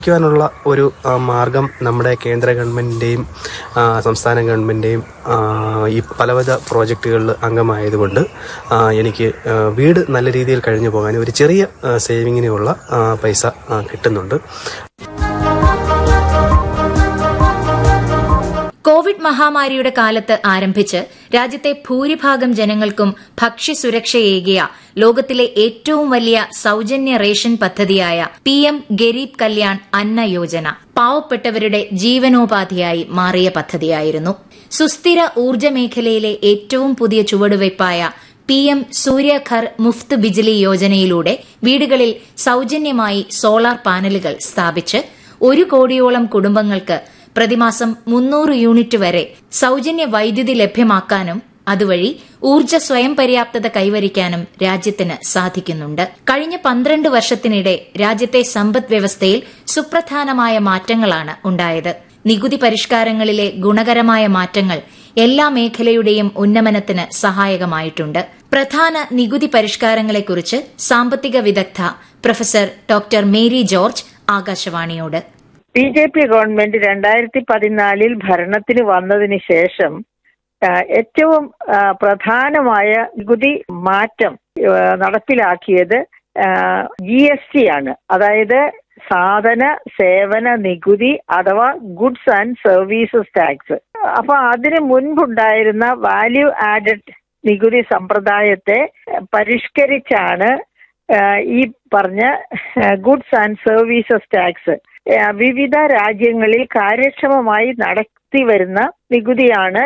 ക്കുവാനുള്ള ഒരു ആ, മാർഗം നമ്മുടെ കേന്ദ്ര ഗവൺമെന്റിന്റെയും ആ, സംസ്ഥാന ഗവൺമെന്റിന്റെയും ആ, ഈ പലവിധ പ്രോജക്റ്റുകളിൽ അംഗമായതുകൊണ്ട് ആ, എനിക്ക് ആ, വീട് നല്ല രീതിയിൽ കഴിഞ്ഞു പോകാൻ ഒരു ചെറിയ ആ, സേവിങ്ങിനുള്ള ആ, പൈസ ആ, കിട്ടുന്നുണ്ട് കോവിഡ് മഹാമാരിയുടെ കാലത്ത് ആരംഭിച്ച് രാജ്യത്തെ ഭൂരിഭാഗം ജനങ്ങൾക്കും ഭക്ഷ്യസുരക്ഷയേകിയ ലോകത്തിലെ ഏറ്റവും വലിയ സൌജന്യ റേഷൻ പദ്ധതിയായ പി എം ഗരീബ് കല്യാൺ അന്ന യോജന പാവപ്പെട്ടവരുടെ ജീവനോപാധിയായി മാറിയ പദ്ധതിയായിരുന്നു സുസ്ഥിര ഊർജ്ജ മേഖലയിലെ ഏറ്റവും പുതിയ ചുവടുവയ്പായ പി എം സൂര്യഘർ മുഫ്ത് ബിജ്ലി യോജനയിലൂടെ വീടുകളിൽ സൌജന്യമായി സോളാർ പാനലുകൾ സ്ഥാപിച്ച് ഒരു കോടിയോളം കുടുംബങ്ങൾക്ക് പ്രതിമാസം മുന്നൂറ് യൂണിറ്റ് വരെ സൌജന്യ വൈദ്യുതി ലഭ്യമാക്കാനും അതുവഴി ഊർജ്ജ സ്വയം പര്യാപ്തത കൈവരിക്കാനും രാജ്യത്തിന് സാധിക്കുന്നുണ്ട് കഴിഞ്ഞ പന്ത്രണ്ട് വർഷത്തിനിടെ രാജ്യത്തെ സമ്പദ് വ്യവസ്ഥയിൽ സുപ്രധാനമായ മാറ്റങ്ങളാണ് ഉണ്ടായത് നികുതി പരിഷ്കാരങ്ങളിലെ ഗുണകരമായ മാറ്റങ്ങൾ എല്ലാ മേഖലയുടെയും ഉന്നമനത്തിന് സഹായകമായിട്ടുണ്ട് പ്രധാന നികുതി പരിഷ്കാരങ്ങളെക്കുറിച്ച് സാമ്പത്തിക വിദഗ്ധ പ്രൊഫസർ ഡോക്ടർ മേരി ജോർജ് ആകാശവാണിയോട് ബി ജെ പി ഗവൺമെന്റ് രണ്ടായിരത്തി പതിനാലിൽ ഭരണത്തിന് വന്നതിന് ശേഷം ആ, ഏറ്റവും ആ, പ്രധാനമായ നികുതി മാറ്റം ആ, നടപ്പിലാക്കിയത് ജി എസ് ടി ആണ് അതായത് സാധന സേവന നികുതി അഥവാ ഗുഡ്സ് ആൻഡ് സർവീസസ് ടാക്സ് അപ്പൊ അതിന് മുൻപുണ്ടായിരുന്ന വാല്യൂ ആഡഡ് നികുതി സമ്പ്രദായത്തെ പരിഷ്കരിച്ചാണ് ആഹ് ഈ പറഞ്ഞ ഗുഡ്സ് ആൻഡ് സർവീസസ് ടാക്സ് വിവിധ രാജ്യങ്ങളിൽ കാര്യക്ഷമമായി നടത്തി വരുന്ന നികുതിയാണ്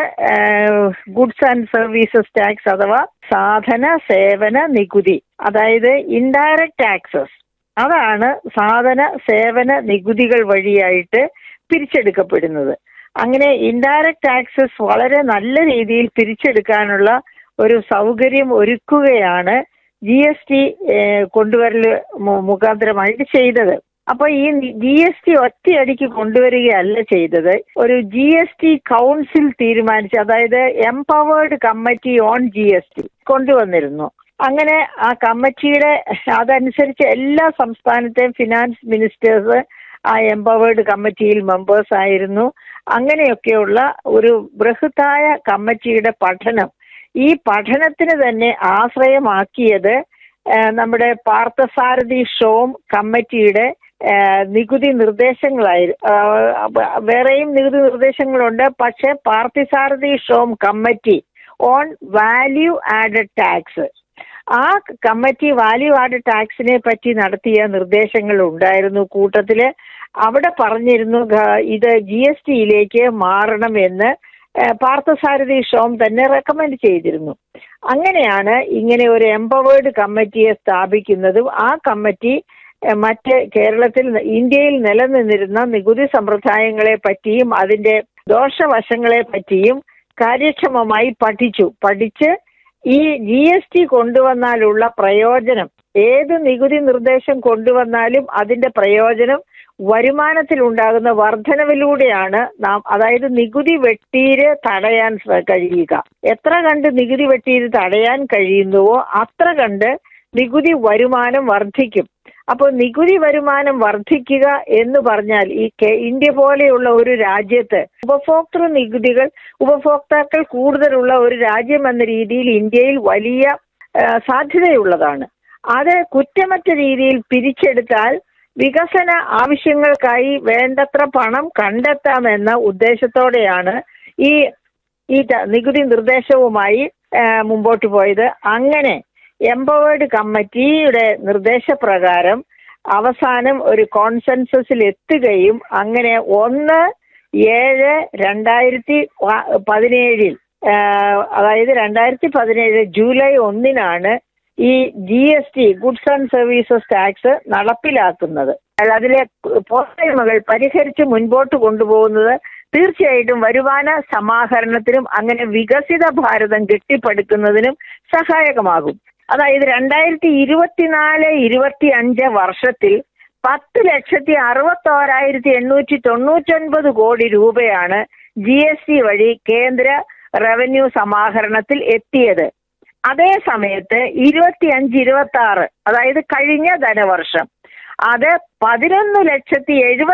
ഗുഡ്സ് ആൻഡ് സർവീസസ് ടാക്സ് അഥവാ സാധന സേവന നികുതി അതായത് ഇൻഡയറക്ട് ടാക്സസ് അതാണ് സാധന സേവന നികുതികൾ വഴിയായിട്ട് പിരിച്ചെടുക്കപ്പെടുന്നത് അങ്ങനെ ഇൻഡയറക്ട് ടാക്സസ് വളരെ നല്ല രീതിയിൽ പിരിച്ചെടുക്കാനുള്ള ഒരു സൗകര്യം ഒരുക്കുകയാണ് ജി എസ് ടി കൊണ്ടുവരൽ മു- മുഖാന്തരമായിട്ട് ചെയ്തത് അപ്പൊ ഈ ജി എസ് ടി ഒറ്റയടിക്ക് കൊണ്ടുവരികയല്ല ചെയ്തത് ഒരു ജി എസ് ടി കൗൺസിൽ തീരുമാനിച്ച് അതായത് empowered committee on G S T കൊണ്ടുവന്നിരുന്നു അങ്ങനെ ആ കമ്മിറ്റിയുടെ അതനുസരിച്ച് എല്ലാ സംസ്ഥാനത്തെയും ഫിനാൻസ് മിനിസ്റ്റേഴ്സ് ആ എംപവേർഡ് കമ്മിറ്റിയിൽ മെമ്പേഴ്സ് ആയിരുന്നു അങ്ങനെയൊക്കെയുള്ള ഒരു ബൃഹത്തായ കമ്മിറ്റിയുടെ പഠനം ഈ പഠനത്തിന് തന്നെ ആശ്രയമാക്കിയത് ആ, നമ്മുടെ പാർത്ഥസാരഥി ഷോം കമ്മിറ്റിയുടെ ആ, നികുതി നിർദ്ദേശങ്ങളായി ആ, അപ്പ- വേറെയും നികുതി നിർദ്ദേശങ്ങളുണ്ട് പക്ഷെ Parthasarathi Shome committee on value added tax ആ കമ്മിറ്റി വാല്യൂ ആഡഡ് ടാക്സിനെ പറ്റി നടത്തിയ നിർദ്ദേശങ്ങൾ ഉണ്ടായിരുന്നു കൂട്ടത്തില് അവിടെ പറഞ്ഞിരുന്നു ഗ- ഇത് ജി എസ് ടിയിലേക്ക് മാറണമെന്ന് ഏഹ് പാർത്ഥസാരഥി ഷോം തന്നെ റെക്കമെൻഡ് ചെയ്തിരുന്നു അങ്ങനെയാണ് ഇങ്ങനെ ഒരു എംപവേർഡ് കമ്മിറ്റിയെ സ്ഥാപിക്കുന്നതും ആ കമ്മിറ്റി ഏഹ് മറ്റ് കേരളത്തിൽ ന- ഇന്ത്യയിൽ നിലനിന്നിരുന്ന നികുതി സമ്പ്രദായങ്ങളെ പറ്റിയും അതിന്റെ ദോഷവശങ്ങളെ പറ്റിയും കാര്യക്ഷമമായി പഠിച്ചു പഠിച്ച് ഈ ജി എസ് ടി കൊണ്ടുവന്നാലുള്ള പ്രയോജനം ഏത് നികുതി നിർദ്ദേശം കൊണ്ടുവന്നാലും അതിന്റെ പ്രയോജനം വരുമാനത്തിലുണ്ടാകുന്ന വർധനവിലൂടെയാണ് നാം അതായത് നികുതി വെട്ടീര് തടയാൻ ശ്ര- കഴിയുക എത്ര കണ്ട് നികുതി വെട്ടീര് തടയാൻ കഴിയുന്നുവോ അത്ര കണ്ട് നികുതി വരുമാനം വർദ്ധിക്കും അപ്പോൾ നികുതി വരുമാനം വർദ്ധിക്കുക എന്ന് പറഞ്ഞാൽ ഈ കെ- ഇന്ത്യ പോലെയുള്ള ഒരു രാജ്യത്ത് ഉപഭോക്തൃ നികുതികൾ ഉപഭോക്താക്കൾ കൂടുതലുള്ള ഒരു രാജ്യം എന്ന രീതിയിൽ ഇന്ത്യയിൽ വലിയ ആ, സാധ്യതയുള്ളതാണ് അത് കുറ്റമറ്റ രീതിയിൽ പിരിച്ചെടുത്താൽ വികസന ആവശ്യങ്ങൾക്കായി വേണ്ടത്ര പണം കണ്ടെത്താമെന്ന ഉദ്ദേശത്തോടെയാണ് ഈ ഈ ത- നികുതി നിർദ്ദേശവുമായി ആ, മുമ്പോട്ട് പോയത് അങ്ങനെ എംപവേർഡ് കമ്മിറ്റിയുടെ നിർദ്ദേശപ്രകാരം അവസാനം ഒരു കോൺസെൻസസിൽ എത്തുകയും അങ്ങനെ ഒന്ന് ഏഴ് രണ്ടായിരത്തി പ- പതിനേഴിൽ ആ, അതായത് രണ്ടായിരത്തി പതിനേഴ് ജൂലൈ ഒന്നിനാണ് ഈ G S T goods and services tax നടപ്പിലാക്കുന്നത് അല്ല, അതിലെ പോരായ്മകൾ പരിഹരിച്ച് മുൻപോട്ട് കൊണ്ടുപോകുന്നത് തീർച്ചയായിട്ടും വരുമാന സമാഹരണത്തിനും അങ്ങനെ വികസിത ഭാരതം കെട്ടിപ്പടുക്കുന്നതിനും സഹായകമാകും അതായത് രണ്ടായിരത്തി ഇരുപത്തിനാല് ഇരുപത്തി അഞ്ച് വർഷത്തിൽ പത്ത് ലക്ഷത്തി അറുപത്തോരായിരത്തി എണ്ണൂറ്റി തൊണ്ണൂറ്റൊൻപത് കോടി രൂപയാണ് ജി എസ് ടി വഴി കേന്ദ്ര റവന്യൂ സമാഹരണത്തിൽ എത്തിയത് അതേ സമയത്ത് ഇരുപത്തി അഞ്ച് ഇരുപത്തി ആറ് അതായത് കഴിഞ്ഞ ധനവർഷം അത് പതിനൊന്ന് ലക്ഷത്തി എഴുപത്തി